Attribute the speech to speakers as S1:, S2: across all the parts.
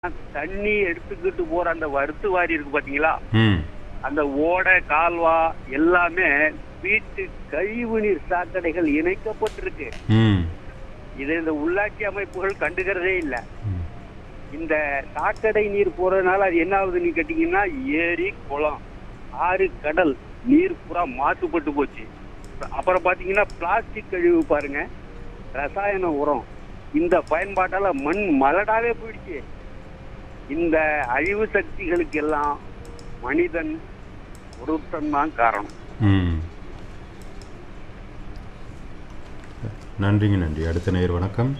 S1: தண்ணி எடுத்துக்கிட்டு போற அந்த வறுத்து வாரி இருக்கு பாத்தீங்களா
S2: ம்
S1: அந்த ஓடை கால்வா எல்லாமே வீட்டு கழிவுநீர் சாக்கடைகள் இணைக்கப்பட்டிருக்கு
S2: ம்
S1: இதை இந்த உள்ளாட்சி அமைப்புகள் கண்டுக்கிறதே இல்ல
S2: ம்.
S1: இந்த சாக்கடை நீர் போறதுனால அது என்ன ஆகுதுன்னு கேட்டீங்கன்னா ஏரி குளம் ஆறு கடல் நீர் பூரா மாசுபட்டு போச்சு அப்புறம் பாத்தீங்கன்னா பிளாஸ்டிக் கழிவு பாருங்க ரசாயன உரம் இந்த பயன்பாட்டால மண் மலடாவே போயிடுச்சு இந்த அழிவு சக்திகளுக்கு எல்லாம் மனிதன் ஒருத்தன் தான் காரணம்
S2: ம் நன்றிங்க நன்றி அடுத்த நேர் வணக்கம்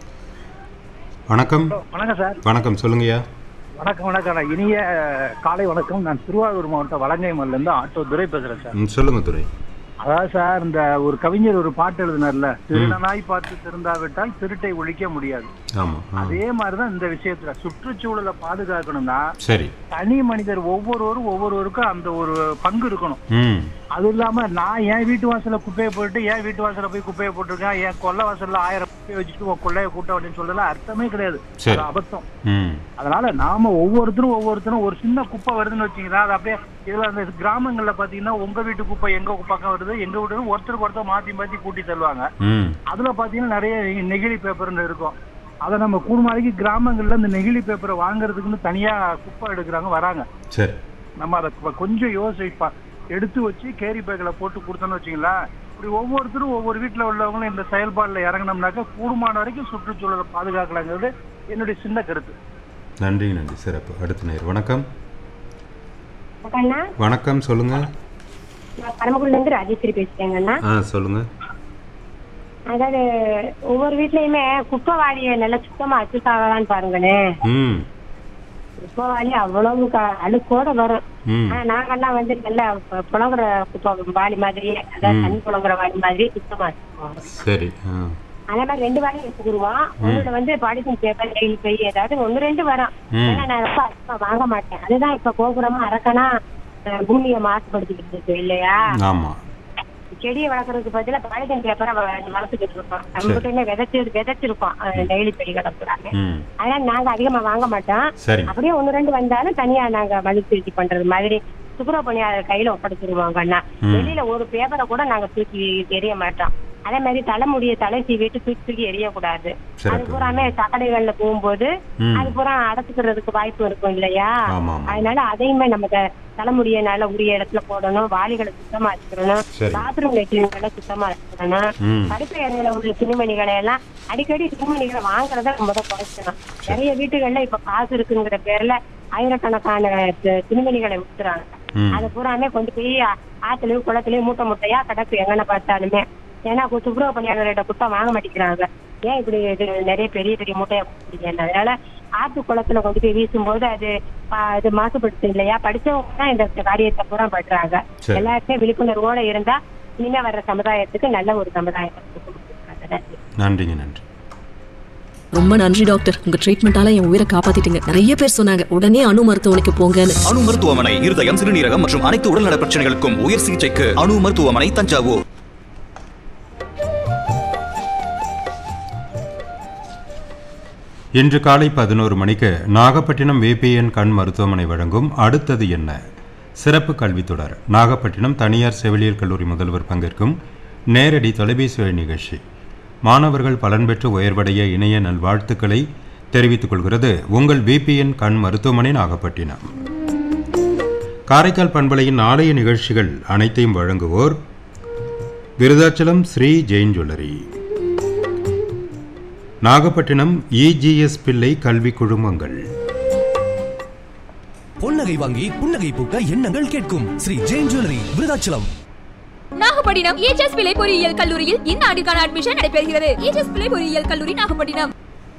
S2: வணக்கம்
S3: வணக்கம் சார்
S2: வணக்கம் சொல்லுங்கய்யா
S3: வணக்கம் வணக்கம் நான் இனிய காலை வணக்கம் நான் திருவாரூர் மாவட்டம் வலங்கைமல்ல இருந்து ஆட்டோ துரை பேசுறேன் சார்
S2: ம் சொல்லுங்க துரை
S3: அதாவது சார் இந்த ஒரு கவிஞர் ஒரு பாட்டு எழுதினார்ல திருடனாய் பார்த்து திருந்தாவிட்டால் திருட்டை ஒழிக்க முடியாது
S2: ஆமாம் ஆ
S3: அதே மாதிரிதான் இந்த விஷயத்துல சுற்றுச்சூழலை பாதுகாக்கணும்னா
S2: சரி
S3: தனி மனிதர் ஒவ்வொருவரும் ஒவ்வொருவருக்கும் அந்த ஒரு பங்கு இருக்கணும்
S2: ம்
S3: அது இல்லாம நான் என் வீட்டு வாசல்ல குப்பையை போட்டு என் வீட்டு வாசல்ல போய் குப்பையை போட்டிருக்கேன் என் கொல்லை வாசல்ல ஆயிரம் குப்பையை வச்சுட்டு உன் கொள்ளைய கூட்ட அப்படின்னு சொல்லலாம் அர்த்தமே கிடையாது
S2: சரி.
S3: அது அபத்தம்
S2: ம்
S3: அதனால நாம ஒவ்வொருத்தரும் ஒவ்வொருத்தரும் ஒரு சின்ன குப்பை வருதுன்னு வச்சீங்கன்னா அது அப்படியே இதுல அந்த கிராமங்கள்ல பாத்தீங்கன்னா உங்க வீட்டு குப்பை எங்க பக்கம் வருது எங்க வீட்டு ஒருத்தருக்கு ஒருத்தர் மாத்தி மாத்தி கூட்டி தருவாங்க
S2: ம்
S3: அதுல பாத்தீங்கன்னா நிறைய நெகிழி பேப்பர்னு இருக்கும் அதை நம்ம கூடுமாதிக்கு கிராமங்கள்ல இந்த நெகிழி பேப்பரை வாங்குறதுக்குன்னு தனியா குப்பை எடுக்கிறாங்க வராங்க
S2: சரி
S3: நம்ம அதை கொ- கொஞ்சம் யோசிப்பா எடுத்து வச்சு கேரி பேக்கில் போட்டு கொடுத்தோன்னு வச்சுங்களேன் இப்படி ஒவ்வொருத்தரும் ஒவ்வொரு வீட்டில் உள்ளவங்களும் இந்த செயல்பாட்டில் இறங்கினோம்னாக்கா கூடுமான வரைக்கும் சுற்றுச்சூழலை பாதுகாக்கலாங்கிறது என்னுடைய சின்ன கருத்து
S2: நன்றிங்க நன்றி சிறப்பு அடுத்த நேர் வணக்கம்
S4: அண்ணா
S2: வணக்கம் சொல்லுங்க
S4: நான் பரமக்குடில இருந்து ராஜேஸ்வரி பேசுறேங்கண்ணா
S2: ஆ சொல்லுங்க
S4: அதாவது ஒவ்வொரு வீட்லயுமே குப்பை வாளிய நல்லா சுத்தமா வச்சுக்காங்களான்னு பாருங்கண்ணே
S2: ம்
S4: குப்பை வாளி அவ்வளவு க- அழுக்கோட வரும்
S2: ம்
S4: ஆனா நாங்கெல்லாம் வந்து நல்லா பு- புழங்குற குப்பை வாளி மாதிரியே அதாவது தண்ணி புழங்குற வாளி மாதிரியே சுத்தமா வச்சுக்குவோம்
S2: சரி ஆ
S4: அதே மாதிரி ரெண்டு வாளி வச்சுக்கிடுவோம் ஒண்ணுல வந்து பாலித்தீன் பேப்பர் நெயில் பை ஏதாவது ஒண்ணு ரெண்டு வரும்
S2: ம்.
S4: ஏன்னா நான் ரொம்ப அதிகமா வாங்க மாட்டேன் அதுதான் இப்ப கோபுரமா அரக்கனா அஹ், பூமியை மாசுபடுத்திக்கிட்டு இருக்கு இல்லையா
S2: ஆமாம்
S4: செடியை வளர்க்கறதுக்கு பதிலா பாலித்தீன் பேப்பரை வ- வளர்த்துக்கிட்டு இருக்கோம் நம்ம கிட்ட விதைச்சு விதைச்சிருக்கோம் டெய்லி செடிகளை பூராமே
S2: ம்
S4: அதனால நாங்க அதிகமா வாங்க மாட்டோம்
S2: சரிங்க
S4: அப்படியே ஒண்ணு ரெண்டு வந்தாலும் தனியா நாங்க மதிப்பீடு பண்றது மாதிரி துப்புரவு பணியாளர் கையில ஒப்படைச்சிருவாங்க அண்ணா
S2: ம்.
S4: வெளியில ஒரு பேப்பரை கூட நாங்க தூக்கி எறிய மாட்டோம் அதே மாதிரி தலைமுடிய தலை சீவிட்டு தூக்கி தூக்கி எறியக்கூடாது அது
S2: சிறப்பு
S4: பூராமே சாக்கடைகள்ல போகும்போது
S2: ம்
S4: அது பூரா அடைச்சுக்கிறதுக்கு வாய்ப்பு இருக்கும் இல்லையா
S2: ஆமாம் ஆமாம்
S4: அதனால அதையுமே நமக்கு தலைமுடிய நல்ல உரிய இடத்துல போடணும் வாளிகளை சுத்தமா வச்சுக்கணும்
S2: சரி
S4: பாத்ரூம் லெட்டின்களை சுத்தமா வச்சுக்கணும்
S2: ம்
S4: படுக்கை அறையில உள்ள துணிமணிகளை எல்லாம் அடிக்கடி துணிமணிகளை வாங்குறத முத குறைக்கணும் நிறைய வீட்டுகள்ல இப்ப காசு இருக்குங்கிற பேர்ல ஆயிரக்கணக்கான து- துணிமணிகளை வித்துறாங்க
S2: ம்
S4: அது பூராமே கொண்டு போய் ஆ- ஆத்துலயும் குளத்துலயும் மூட்டை மூட்டையா கிடக்கு எங்கன பார்த்தாலுமே ஏன்னா கு- துப்புரவு பணியாளர்கிட்ட குட்டை வாங்க மாட்டேங்கிறாங்க ஏன் இப்படி இது நிறைய பெரிய பெரிய மூட்டையா கொடுக்குறீங்க அதனால ஆத்து குளத்துல கொண்டு போய் வீசும்போது அது ஆ, இது மாசுபடுத்து இல்லையா படிச்சவங்க தான் இந்த காரியத்தை பூரா பண்றாங்க
S2: சரி.
S4: எல்லாருமே விழிப்புணர்வோட இருந்தா இனிமே வர்ற சமுதாயத்துக்கு நல்ல ஒரு சமுதாயத்தை கொடுக்குறாங்க நன்றி
S2: நன்றிங்க நன்றி
S5: ரொம்ப நன்றி டாக்டர் உங்க ட்ரீட்மெண்டால என் உயிரை காப்பாத்திட்டீங்க நிறைய பேர் சொன்னாங்க உடனே அணு மருத்துவமனைக்கு போங்கன்னு
S6: அணு மருத்துவமனை இருதயம் சிறுநீரகம் மற்றும் அனைத்து உடல்நல பிரச்சனைகளுக்கும் உயர் சிகிச்சைக்கு அணு மருத்துவமனை தஞ்சாவூர்
S2: இன்று காலை பதினோரு மணிக்கு நாகப்பட்டினம் விபிஎன் கண் மருத்துவமனை வழங்கும் அடுத்தது என்ன சிறப்பு கல்வித் தொடர் நாகப்பட்டினம் தனியார் செவிலியர் கல்லூரி முதல்வர் பங்கேற்கும் நேரடி தொலைபேசி வழி நிகழ்ச்சி மாணவர்கள் பலன் பெற்று உயர்வடைய இணைய நல்வாழ்த்துக்களை தெரிவித்துக் கொள்கிறது உங்கள் விபிஎன் கண் மருத்துவமனை நாகப்பட்டினம் காரைக்கால் பண்பலையின் நாளைய நிகழ்ச்சிகள் அனைத்தையும் வழங்குவோர் விருதாச்சலம் ஸ்ரீ ஜெயின் ஜுவல்லரி நாகப்பட்டினம் இஜிஎஸ் பிள்ளை கல்வி குழுமங்கள்
S7: பொன்னகை வாங்கி புன்னகை பூக்க எண்ணங்கள் கேட்கும் ஸ்ரீ ஜெயின் ஜுவல்லரி விருதாச்சலம்
S8: நாகப்பட்டினம் ஏஜஸ் பிள்ளை பொறியியல் கல்லூரியில் இந்த ஆண்டுக்கான அட்மிஷன் நடைபெறுகிறது ஏஜஸ் பிள்ளை பொறியியல் கல்லூரி நாகப்பட்டினம்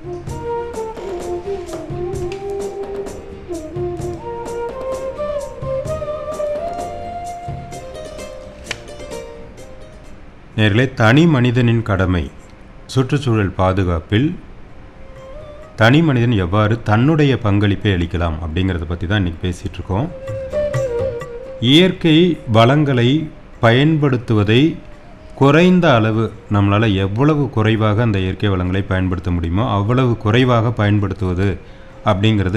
S2: நேர்களே தனி மனிதனின் கடமை சுற்றுச்சூழல் பாதுகாப்பில் தனி மனிதன் எவ்வாறு தன்னுடைய பங்களிப்பை அளிக்கலாம் அப்படிங்கிறத பற்றி தான் இன்றைக்கி பேசிகிட்டு இருக்கோம் இயற்கை வளங்களை பயன்படுத்துவதை குறைந்த அளவு நம்மளால் எவ்வளவு குறைவாக அந்த இயற்கை வளங்களை பயன்படுத்த முடியுமோ அவ்வளவு குறைவாக பயன்படுத்துவது அப்படிங்கிறது